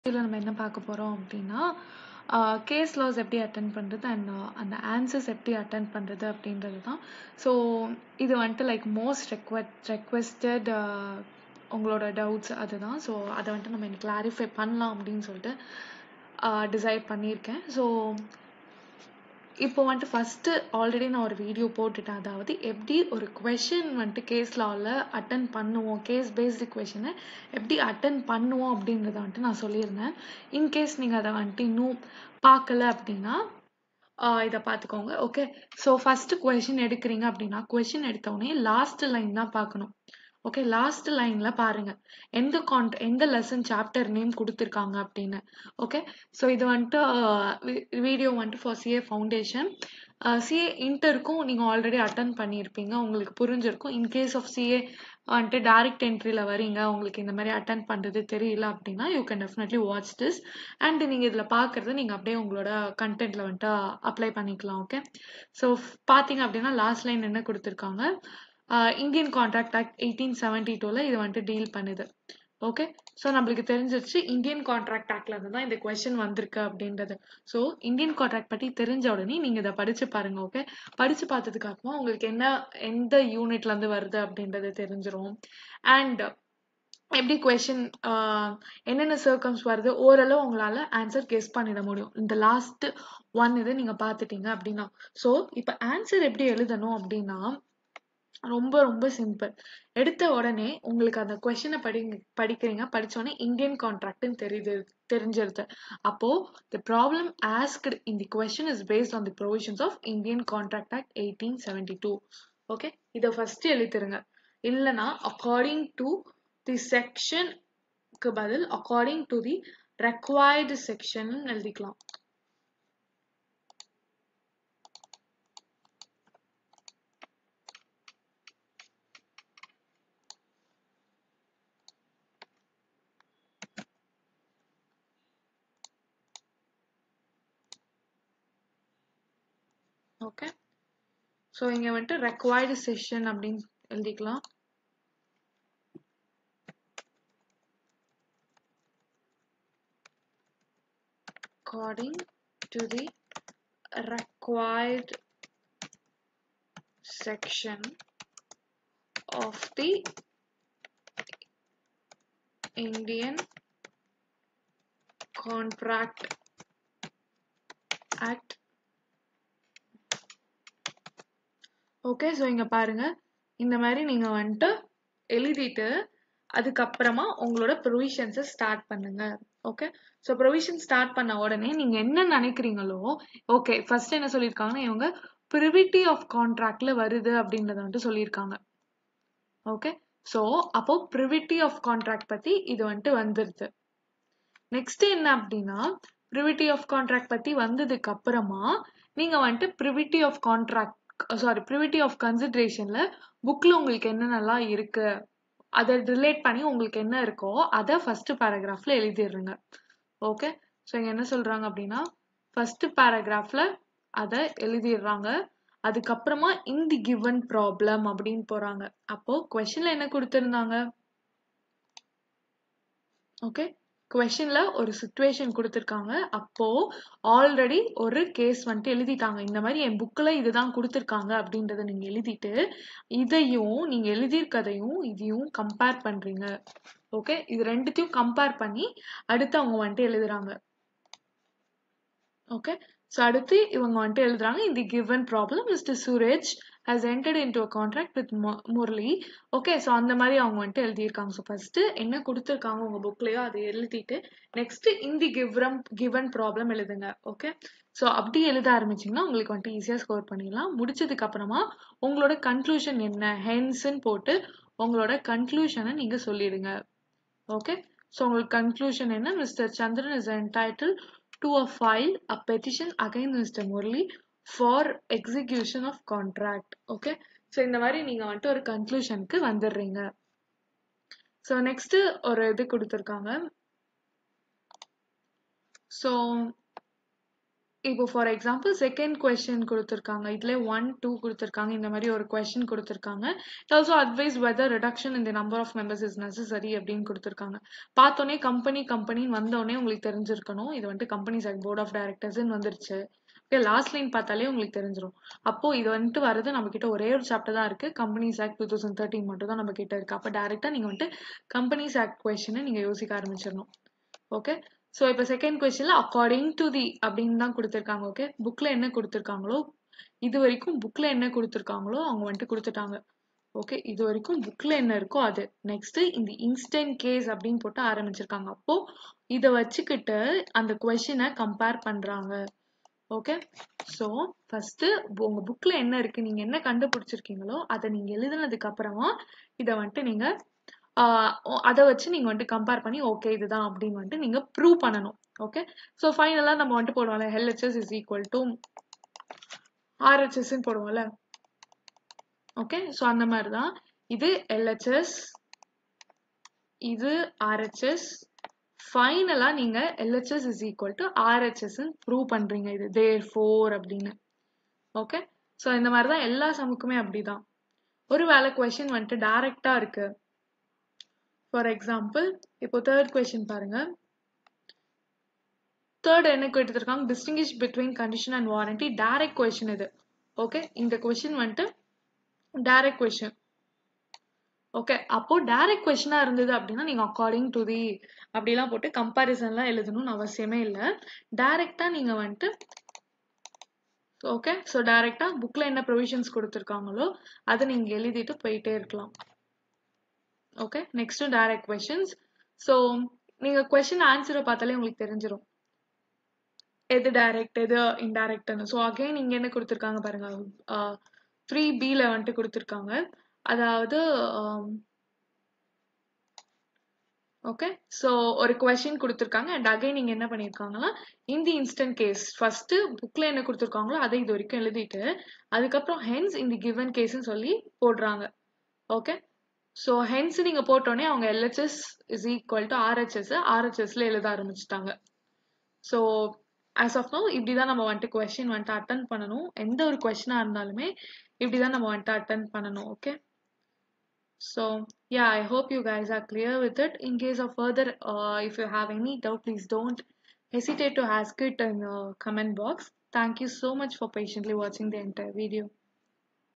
இதில் நம்ம என்ன பார்க்க போகிறோம் அப்படின்னா கேஸ் லாஸ் எப்படி அட்டன் பண்ணுறது அண்ட் அந்த ஆன்சர்ஸ் எப்படி அட்டன் பண்ணுறது அப்படின்றது தான் ஸோ இது வந்துட்டு லைக் மோஸ்ட் ரெக்வெட் ரெக்வெஸ்டட் உங்களோட டவுட்ஸ் அதுதான் ஸோ அதை வந்துட்டு நம்ம இன்னைக்கு கிளாரிஃபை பண்ணலாம் அப்படின்னு சொல்லிட்டு டிசைட் பண்ணியிருக்கேன் ஸோ இப்போ வந்துட்டு ஃபஸ்ட்டு ஆல்ரெடி நான் ஒரு வீடியோ போட்டுட்டேன் அதாவது எப்படி ஒரு கொஷின் வந்துட்டு கேஸ் லாவில் அட்டன் பண்ணுவோம் கேஸ் பேஸ்டு கொஷினை எப்படி அட்டன் பண்ணுவோம் அப்படின்றத வந்துட்டு நான் சொல்லியிருந்தேன் இன்கேஸ் நீங்கள் அதை வந்துட்டு இன்னும் பார்க்கல அப்படின்னா இதை பார்த்துக்கோங்க ஓகே ஸோ ஃபஸ்ட்டு கொஷின் எடுக்கிறீங்க அப்படின்னா கொஷின் எடுத்தோடனே லாஸ்ட் லைன் தான் பார்க்கணும் ஓகே லாஸ்ட் லைன்ல பாருங்க எந்த கான்ட் எந்த லெசன் சாப்டர் நேம் கொடுத்துருக்காங்க அப்படின்னு ஓகே ஸோ இது வந்துட்டு வீடியோ வந்துட்டு ஃபார் சிஏ ஃபவுண்டேஷன் சிஏ இன்டருக்கும் நீங்கள் ஆல்ரெடி அட்டன் பண்ணியிருப்பீங்க உங்களுக்கு புரிஞ்சிருக்கும் இன்கேஸ் ஆஃப் சிஏ வந்துட்டு டேரக்ட் என்ட்ரியில் வரீங்க உங்களுக்கு இந்த மாதிரி அட்டன் பண்ணுறது தெரியல அப்படின்னா you can definitely watch this and நீங்கள் இதில் பார்க்குறது நீங்கள் அப்படியே உங்களோட கண்டென்ட்டில் வந்துட்டு அப்ளை பண்ணிக்கலாம் ஓகே ஸோ பார்த்தீங்க அப்படின்னா லாஸ்ட் லைன் என்ன கொடுத்துருக்காங்க Indian Contract Act eighteen seventy டூவில் இது வந்துட்டு டீல் பண்ணுது ஓகே ஸோ நம்மளுக்கு தெரிஞ்சிருச்சு இந்தியன் கான்ட்ராக்ட் ஆக்ட்ல இருந்து தான் இந்த கொஸ்டின் வந்திருக்கு அப்படின்றது ஸோ இந்தியன் கான்ட்ராக்ட் பற்றி தெரிஞ்ச உடனே நீங்கள் இதை படிச்சு பாருங்க ஓகே படிச்சு பார்த்ததுக்கு அப்புறமா உங்களுக்கு என்ன எந்த யூனிட்ல இருந்து வருது அப்படின்றது தெரிஞ்சிரும் அண்ட் எப்படி கொஷின் என்னென்ன சர்க்கம்ஸ் வருது ஓரளவு உங்களால் ஆன்சர் கெஸ் பண்ணிட முடியும் இந்த லாஸ்ட் ஒன் இது நீங்கள் பார்த்துட்டீங்க அப்படின்னா ஸோ இப்போ ஆன்சர் எப்படி எழுதணும் அப்படின்னா ரொம்ப ரொம்ப சிம்பிள் எடுத்த உடனே உங்களுக்கு அந்த கொஷினை படிங்க படிக்கிறீங்க படிச்சோடனே இந்தியன் கான்ட்ராக்ட்னு தெரியுது தெரிஞ்சிருது அப்போ the problem asked in the question is based on the provisions of Indian Contract Act eighteen seventy two okay இதை ஃபர்ஸ்ட் எழுதிருங்க இல்லைனா அக்கார்டிங் டு தி செக்ஷனுக்கு பதில் according to the required section எழுதிக்கலாம் ஓகே ஸோ இங்கே வந்துட்டு ரெக்வயர்டு செஷன் அப்படின்னு எழுதிக்கலாம் according to the required section of the Indian Contract Act okay so இங்கே பாருங்க இந்த மாதிரி நீங்கள் வந்துட்டு எழுதிட்டு அதுக்கப்புறமா உங்களோட ப்ரொவிஷன்ஸை ஸ்டார்ட் பண்ணுங்க ஓகே ஸோ ப்ரொவிஷன் ஸ்டார்ட் பண்ண உடனே நீங்கள் என்ன நினைக்கிறீங்களோ ஓகே ஃபர்ஸ்ட் என்ன சொல்லியிருக்காங்கன்னா இவங்க ப்ரிவிட்டி ஆஃப் கான்ட்ராக்ட்ல வருது அப்படின்றத வந்துட்டு சொல்லியிருக்காங்க ஓகே ஸோ அப்போ ப்ரிவிட்டி ஆஃப் கான்ட்ராக்ட் பற்றி இது வந்துட்டு வந்துருது நெக்ஸ்ட் என்ன அப்படின்னா ப்ரிவிட்டி ஆஃப் கான்ட்ராக்ட் பற்றி வந்ததுக்கு அப்புறமா நீங்கள் வந்துட்டு privity of contract sorry privity of கன்சிடரேஷன்ல புக்ல உங்களுக்கு என்னென்னலாம் இருக்கு அதை ரிலேட் பண்ணி உங்களுக்கு என்ன இருக்கோ அதை ஃபர்ஸ்ட் பேராகிராஃப்ல எழுதிடுறீங்க ஓகே ஸோ இங்க என்ன சொல்றாங்க அப்படின்னா ஃபர்ஸ்ட் பேராகிராஃப்ல அதை எழுதிடுறாங்க அதுக்கப்புறமா இன் தி கிவன் ப்ராப்ளம் அப்படின்னு போறாங்க அப்போ கொஸ்டின்ல என்ன கொடுத்துருந்தாங்க ஓகே கொஷின்ல ஒரு சுச்சுவேஷன் கொடுத்துருக்காங்க அப்போ ஆல்ரெடி ஒரு கேஸ் வந்துட்டு எழுதிட்டாங்க இந்த மாதிரி என் புக்கில் இதுதான் கொடுத்துருக்காங்க அப்படின்றத நீங்க எழுதிட்டு இதையும் நீங்க எழுதியிருக்கதையும் இதையும் கம்பேர் பண்றீங்க ஓகே இது ரெண்டுத்தையும் கம்பேர் பண்ணி அடுத்து அவங்க வந்துட்டு எழுதுறாங்க ஓகே ஸோ அடுத்து இவங்க வந்துட்டு எழுதுறாங்க இந்த given problem Mister Suresh has entered into a contract with Murali okay so அந்த மாதிரி அவங்க வந்துட்டு எழுதியிருக்காங்க ஸோ ஃபர்ஸ்ட் என்ன கொடுத்துருக்காங்க உங்க புக்லயோ அதை எழுதிட்டு நெக்ஸ்ட் இந்த கிவ்ரம் கிவன் ப்ராப்ளம் எழுதுங்க ஓகே ஸோ அப்படி எழுத ஆரம்பிச்சிங்கன்னா உங்களுக்கு வந்துட்டு ஈஸியாக ஸ்கோர் பண்ணிடலாம் முடிச்சதுக்கு அப்புறமா உங்களோட கன்க்ளூஷன் என்ன ஹென்ஸ்ன்னு போட்டு உங்களோட கன்க்ளூஷனை நீங்க சொல்லிடுங்க ஓகே ஸோ உங்களுக்கு கன்க்ளூஷன் என்ன Mister Chandran is entitled to a file a petition against Mr. Murli for execution of contract okay so இந்த மாதிரி நீங்க வந்துட்டு ஒரு கன்க்ளூஷனுக்கு வந்துடுறீங்க ஸோ நெக்ஸ்ட் ஒரு இது கொடுத்துருக்காங்க ஸோ இப்போ ஃபார் எக்ஸாம்பிள் செகண்ட் கொஸ்டின் கொடுத்துருக்காங்க இதுல ஒன் டூ கொடுத்துருக்காங்க இந்த மாதிரி ஒரு கொஸ்டின் கொடுத்துருக்காங்க it also advise whether reduction இந்த number of members is necessary அப்படின்னு கொடுத்துருக்காங்க பார்த்தோன்னே கம்பெனி கம்பெனின்னு வந்தோடனே உங்களுக்கு தெரிஞ்சிருக்கணும் இது வந்துட்டு கம்பெனிஸ் ஆக்ட் போர்ட் ஆஃப் டைரக்டர்ஸ்ன்னு வந்துருச்சு ஓகே லாஸ்ட் லைன் பார்த்தாலே உங்களுக்கு தெரிஞ்சிடும் அப்போ இது வந்துட்டு வரது நம்ம கிட்ட ஒரே ஒரு சாப்டர் தான் இருக்கு companies act two thousand thirteen மட்டும் தான் நம்ம கிட்ட இருக்கு அப்போ டேரெக்டா நீங்க வந்துட்டு கம்பெனிஸ் ஆக்ட் கொஸ்டினை நீங்க யோசிக்க ஆரம்பிச்சிடணும் ஓகே ஸோ இப்போ செகண்ட் கொஸ்டின்ல அக்கார்டிங் டு தி அப்படின்னு தான் கொடுத்துருக்காங்க ஓகே புக்ல என்ன கொடுத்துருக்காங்களோ இது வரைக்கும் புக்ல என்ன கொடுத்துருக்காங்களோ அவங்க வந்துட்டு கொடுத்துட்டாங்க ஓகே இது வரைக்கும் புக்ல என்ன இருக்கோ அது நெக்ஸ்ட் இந்த இன்ஸ்டன்ட் கேஸ் அப்படின்னு போட்டு ஆரம்பிச்சிருக்காங்க அப்போ இதை வச்சுக்கிட்டு அந்த கொஸ்டினை கம்பேர் பண்றாங்க ஓகே ஸோ ஃபர்ஸ்ட் உங்க புக்ல என்ன இருக்கு நீங்க என்ன கண்டுபிடிச்சிருக்கீங்களோ அதை நீங்க எழுதுனதுக்கு அப்புறமா இதை வந்துட்டு நீங்க அதை வச்சு நீங்க வந்துட்டு கம்பேர் பண்ணி ஓகே இதுதான் அப்படின்னு வந்துட்டு நீங்க ப்ரூவ் பண்ணணும் ஓகே ஸோ ஃபைனலா நம்ம வந்துட்டு போடுவோம்ல எல்ஹெச்எஸ் இஸ் ஈக்குவல் டு ஆர்ஹெச்எஸ்ன்னு போடுவோம்ல ஓகே ஸோ அந்த மாதிரி தான் இது எல்ஹெச்எஸ் இது ஆர்ஹெச்எஸ் ஃபைனலா நீங்க LHS is equal to RHS prove பண்றீங்க இது தேர் ஃபோர் அப்படின்னு ஓகே ஸோ இந்த மாதிரி தான் எல்லா சமுக்குமே அப்படிதான் ஒரு வேலை கொஸ்டின் வந்துட்டு டைரக்டா இருக்கு ஃபார் எக்ஸாம்பிள் இப்போ தேர்ட் கொஸ்டின் பாருங்க தேர்ட் என்ன கேட்டுருக்காங்க distinguish between condition and warranty direct question இது ஓகே இந்த கொஸ்டின் வந்துட்டு டைரக்ட் கொஸ்டின் ஓகே அப்போ டைரக்ட் கொஸ்டினா இருந்தது அப்படின்னா நீங்க அக்கார்டிங் டு தி அப்படிலாம் போட்டு கம்பாரிசன்லாம் எழுதணும்னு அவசியமே இல்லை டைரக்டா நீங்க வந்துட்டு ஓகே ஸோ டைரக்டா புக்ல என்ன ப்ரொவிஷன்ஸ் கொடுத்துருக்காங்களோ அதை நீங்க எழுதிட்டு போயிட்டே இருக்கலாம் okay next direct questions so நீங்க கொஸ்டின் ஆன்சரை பார்த்தாலே உங்களுக்கு தெரிஞ்சிடும் எது டைரக்ட் எது இன்டைரக்ட்னு ஸோ அகைன் இங்க என்ன கொடுத்துருக்காங்க பாருங்க த்ரீ பில வந்துட்டு கொடுத்துருக்காங்க அதாவது ஓகே ஸோ ஒரு கொஷின் கொடுத்துருக்காங்க அண்ட் அகைன் நீங்கள் என்ன பண்ணியிருக்காங்கன்னா இந்த இன்ஸ்டன்ட் கேஸ் ஃபர்ஸ்ட் புக்கில் என்ன கொடுத்துருக்காங்களோ அதை இது வரைக்கும் எழுதிட்டு அதுக்கப்புறம் ஹென்ஸ் இந்த கிவன் கேஸ்ன்னு சொல்லி போடுறாங்க ஓகே ஸோ ஹென்ஸ் நீங்கள் போட்டோன்னே அவங்க LHS is equal to RHS ஆர்ஹெச்எஸ்ல எழுத ஆரம்பிச்சிட்டாங்க ஸோ ஆஸ் ஆஃப் நோ இப்படி தான் நம்ம வந்துட்டு கொஸ்டின் வந்துட்டு அட்டன் பண்ணணும் எந்த ஒரு கொஸ்டினாக இருந்தாலுமே இப்படி தான் நம்ம வந்துட்டு அட்டன் பண்ணணும் okay So yeah, I hope you guys are clear with it. In case of further, uh, if you have any doubt, please don't hesitate to ask it in the comment box. Thank you so much for patiently watching the entire video.